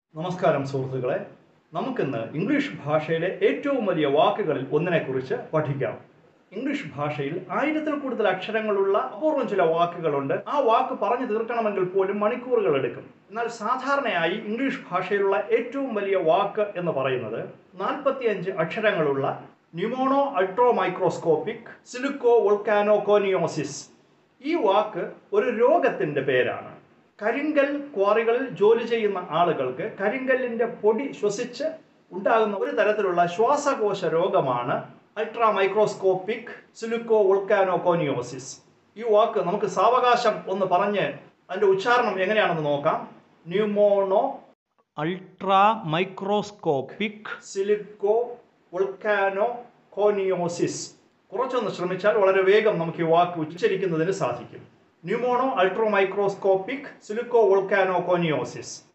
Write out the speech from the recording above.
നമസ്കാരം സുഹൃത്തുക്കളെ നമുക്കിന്ന് ഇംഗ്ലീഷ് ഭാഷയിലെ ഏറ്റവും വലിയ വാക്കുകളിൽ ഒന്നിനെക്കുറിച്ച് പഠിക്കാം ഇംഗ്ലീഷ് ഭാഷയിൽ ആയിരത്തിൽ കൂടുതൽ അക്ഷരങ്ങളുള്ള അപൂർവം ചില വാക്കുകളുണ്ട് ആ വാക്ക് പറഞ്ഞു തീർക്കണമെങ്കിൽ പോലും മണിക്കൂറുകൾ എടുക്കും എന്നാൽ സാധാരണയായി ഇംഗ്ലീഷ് ഭാഷയിലുള്ള ഏറ്റവും വലിയ വാക്ക് എന്ന് പറയുന്നത് നാൽപ്പത്തിയഞ്ച് അക്ഷരങ്ങളുള്ള volcano കോനിയോസിസ് ഈ വാക്ക് ഒരു രോഗത്തിന്റെ പേരാണ് കരിങ്കൽ ക്വാറികളിൽ ജോലി ചെയ്യുന്ന ആളുകൾക്ക് കരിങ്കല്ലിന്റെ പൊടി ശ്വസിച്ച് ഉണ്ടാകുന്ന ഒരു തരത്തിലുള്ള ശ്വാസകോശ രോഗമാണ് അൾട്രാ മൈക്രോസ്കോപ്പിക് സിലിക്കോ വോൾക്കാനോ കോനിയോസിസ് ഈ വാക്ക് നമുക്ക് സാവകാശം ഒന്ന് പറഞ്ഞ് അതിന്റെ ഉച്ചാരണം എങ്ങനെയാണെന്ന് നോക്കാം pneumonoultramicroscopicsilicovolcanoconiosis കുറച്ചൊന്ന് ശ്രമിച്ചാൽ വളരെ വേഗം നമുക്ക് ഈ വാക്ക് ഉച്ചരിക്കുന്നതിന് സാധിക്കും volcano കോനിയോസിസ്